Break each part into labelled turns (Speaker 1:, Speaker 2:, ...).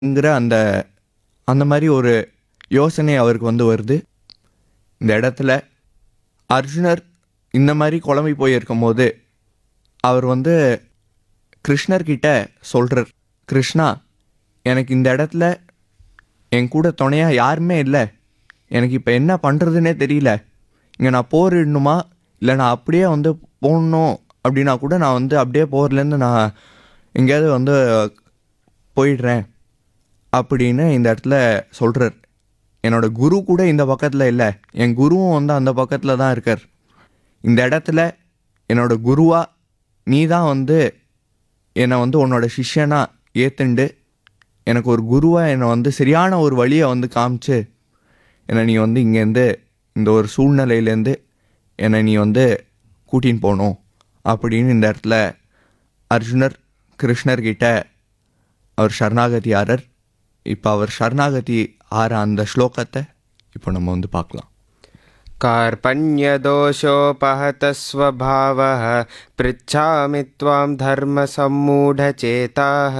Speaker 1: ங்கிற அந்த அந்த மாதிரி ஒரு யோசனை அவருக்கு வந்து வருது இந்த இடத்துல அர்ஜுனர் இந்த மாதிரி குழம்பி போயிருக்கும் போது அவர் வந்து கிருஷ்ணர்கிட்ட சொல்கிறார் கிருஷ்ணா எனக்கு இந்த இடத்துல என் கூட துணையாக யாருமே இல்லை எனக்கு இப்போ என்ன பண்ணுறதுனே தெரியல இங்கே நான் போரிடணுமா இல்லை நான் அப்படியே வந்து போடணும் அப்படின்னா கூட நான் வந்து அப்படியே போர்லேருந்து நான் எங்கேயாவது வந்து போயிடுறேன் அப்படின்னு இந்த இடத்துல சொல்கிறார் என்னோட குரு கூட இந்த பக்கத்தில் இல்லை என் குருவும் வந்து அந்த பக்கத்தில் தான் இருக்கார் இந்த இடத்துல என்னோட குருவா நீ தான் வந்து என்னை வந்து உன்னோட சிஷ்யனா ஏத்துண்டு எனக்கு ஒரு குருவா என்னை வந்து சரியான ஒரு வழியை வந்து காமிச்சு என்னை நீ வந்து இங்கேருந்து இந்த ஒரு சூழ்நிலையிலேருந்து என்னை நீ வந்து கூட்டின்னு போகணும் அப்படின்னு இந்த இடத்துல அர்ஜுனர் கிருஷ்ணர்கிட்ட அவர் சரணாகதி ஆறர் இப்போ அவர் சரணாகதி ஆற அந்த ஸ்லோகத்தை இப்போ நம்ம வந்து பார்க்கலாம்
Speaker 2: कार्पण्यदोषोपहतस्वभावः पृच्छामि त्वां धर्मसम्मूढचेताः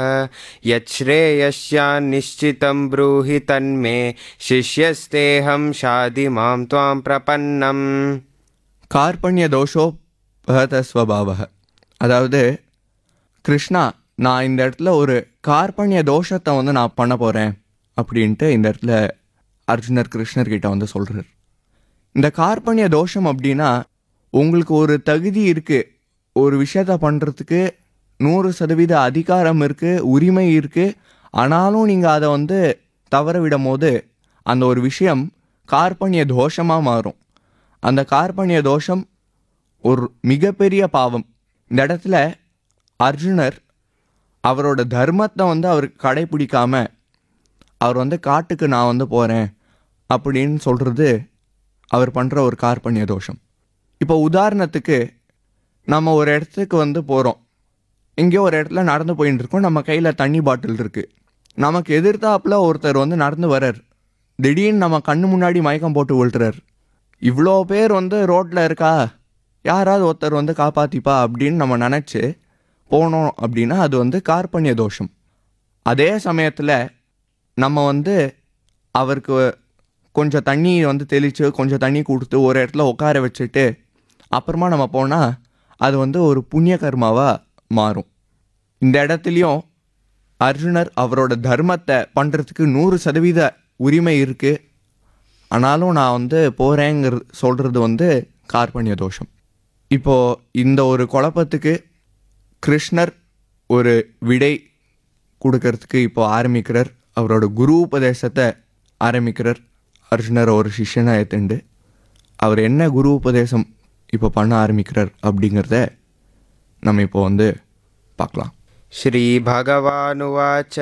Speaker 2: यच्छ्रेयस्यान्निश्चितं ब्रूहि तन्मे शिष्यस्तेऽहं शादि मां त्वां प्रपन्नम्
Speaker 1: கார்பண்ய தோஷோ பகத ஸ்வபாவக அதாவது கிருஷ்ணா நான் இந்த இடத்துல ஒரு கார்பண்ய தோஷத்தை வந்து நான் பண்ண போகிறேன் அப்படின்ட்டு இந்த இடத்துல அர்ஜுனர் கிருஷ்ணர்கிட்ட வந்து சொல்கிறார் இந்த கார்பண்ய தோஷம் அப்படின்னா உங்களுக்கு ஒரு தகுதி இருக்குது ஒரு விஷயத்த பண்ணுறதுக்கு நூறு சதவீத அதிகாரம் இருக்குது உரிமை இருக்குது ஆனாலும் நீங்கள் அதை வந்து தவற விடும் போது அந்த ஒரு விஷயம் கார்பண்ய தோஷமாக மாறும் அந்த கார்பண்ய தோஷம் ஒரு மிகப்பெரிய பாவம் இந்த இடத்துல அர்ஜுனர் அவரோட தர்மத்தை வந்து அவர் கடைபிடிக்காம அவர் வந்து காட்டுக்கு நான் வந்து போகிறேன் அப்படின்னு சொல்கிறது அவர் பண்ணுற ஒரு கார்பண்ய தோஷம் இப்போ உதாரணத்துக்கு நம்ம ஒரு இடத்துக்கு வந்து போகிறோம் எங்கேயோ ஒரு இடத்துல நடந்து போயின்னு இருக்கோம் நம்ம கையில் தண்ணி பாட்டில் இருக்குது நமக்கு எதிர்த்தாப்புல ஒருத்தர் வந்து நடந்து வரார் திடீர்னு நம்ம கண்ணு முன்னாடி மயக்கம் போட்டு விழுறார் இவ்வளோ பேர் வந்து ரோட்டில் இருக்கா யாராவது ஒருத்தர் வந்து காப்பாத்திப்பா அப்படின்னு நம்ம நினச்சி போனோம் அப்படின்னா அது வந்து கார்பண்ய தோஷம் அதே சமயத்தில் நம்ம வந்து அவருக்கு கொஞ்சம் தண்ணி வந்து தெளித்து கொஞ்சம் தண்ணி கொடுத்து ஒரு இடத்துல உட்கார வச்சுட்டு அப்புறமா நம்ம போனால் அது வந்து ஒரு புண்ணிய கர்மாவாக மாறும் இந்த இடத்துலையும் அர்ஜுனர் அவரோட தர்மத்தை பண்ணுறதுக்கு நூறு சதவீத உரிமை இருக்குது ஆனாலும் நான் வந்து போகிறேங்கிற சொல்கிறது வந்து கார்பண்ய தோஷம் இப்போது இந்த ஒரு குழப்பத்துக்கு கிருஷ்ணர் ஒரு விடை கொடுக்கறதுக்கு இப்போ ஆரம்பிக்கிறார் அவரோட குரு உபதேசத்தை ஆரம்பிக்கிறார் அர்ஜுனர் ஒரு சிஷ்யனை ஏற்றுண்டு அவர் என்ன குரு உபதேசம் இப்போ பண்ண ஆரம்பிக்கிறார் அப்படிங்கிறத நம்ம இப்போ வந்து பார்க்கலாம்
Speaker 2: श्रीभगवानुवाच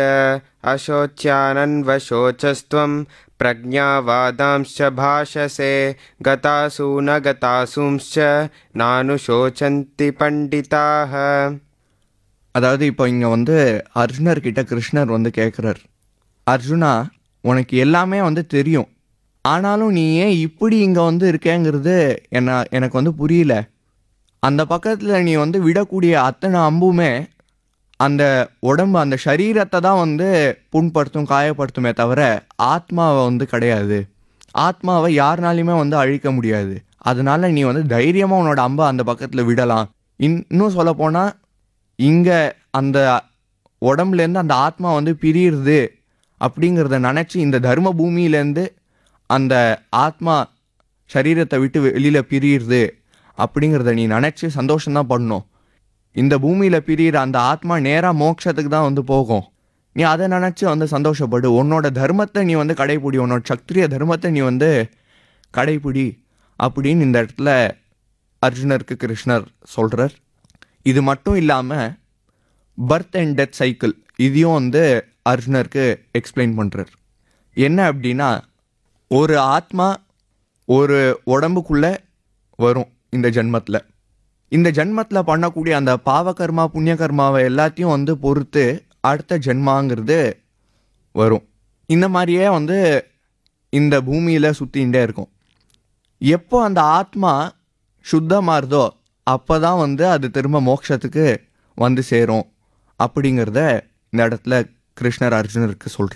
Speaker 2: अशोच्यानन्वशोचस्त्वं प्रज्ञावादांश्च भाषसे गतासु न गतासूंश्च नानुशोचन्ति पण्डिताः
Speaker 1: அதாவது இப்போ இங்கே வந்து அர்ஜுனர் கிட்ட கிருஷ்ணர் வந்து கேட்குறார் அர்ஜுனா உனக்கு எல்லாமே வந்து தெரியும் ஆனாலும் நீ ஏன் இப்படி இங்கே வந்து இருக்கேங்கிறது என்ன எனக்கு வந்து புரியல அந்த பக்கத்தில் நீ வந்து விடக்கூடிய அத்தனை அம்புமே அந்த உடம்பு அந்த சரீரத்தை தான் வந்து புண்படுத்தும் காயப்படுத்துமே தவிர ஆத்மாவை வந்து கிடையாது ஆத்மாவை யாருனாலையுமே வந்து அழிக்க முடியாது அதனால நீ வந்து தைரியமாக உன்னோட அம்பை அந்த பக்கத்தில் விடலாம் இன்னும் சொல்லப்போனால் இங்கே அந்த உடம்புலேருந்து அந்த ஆத்மா வந்து பிரியுறது அப்படிங்கிறத நினச்சி இந்த தர்ம பூமியிலேருந்து அந்த ஆத்மா சரீரத்தை விட்டு வெளியில் பிரியுறது அப்படிங்கிறத நீ நினச்சி சந்தோஷம்தான் பண்ணணும் இந்த பூமியில் பிரியிற அந்த ஆத்மா நேராக மோட்சத்துக்கு தான் வந்து போகும் நீ அதை நினச்சி வந்து சந்தோஷப்படு உன்னோட தர்மத்தை நீ வந்து கடைப்பிடி உன்னோட சக்திரிய தர்மத்தை நீ வந்து கடைப்பிடி அப்படின்னு இந்த இடத்துல அர்ஜுனருக்கு கிருஷ்ணர் சொல்கிறார் இது மட்டும் இல்லாமல் பர்த் அண்ட் டெத் சைக்கிள் இதையும் வந்து அர்ஜுனருக்கு எக்ஸ்பிளைன் பண்ணுறார் என்ன அப்படின்னா ஒரு ஆத்மா ஒரு உடம்புக்குள்ளே வரும் இந்த ஜென்மத்தில் இந்த ஜென்மத்தில் பண்ணக்கூடிய அந்த பாவகர்மா புண்ணியகர்மாவை எல்லாத்தையும் வந்து பொறுத்து அடுத்த ஜென்மாங்கிறது வரும் இந்த மாதிரியே வந்து இந்த பூமியில் சுற்றிகிட்டே இருக்கும் எப்போ அந்த ஆத்மா சுத்தமாகுதோ அப்போ தான் வந்து அது திரும்ப மோட்சத்துக்கு வந்து சேரும் அப்படிங்கிறத இந்த இடத்துல கிருஷ்ணர் அர்ஜுனருக்கு சொல்கிறார்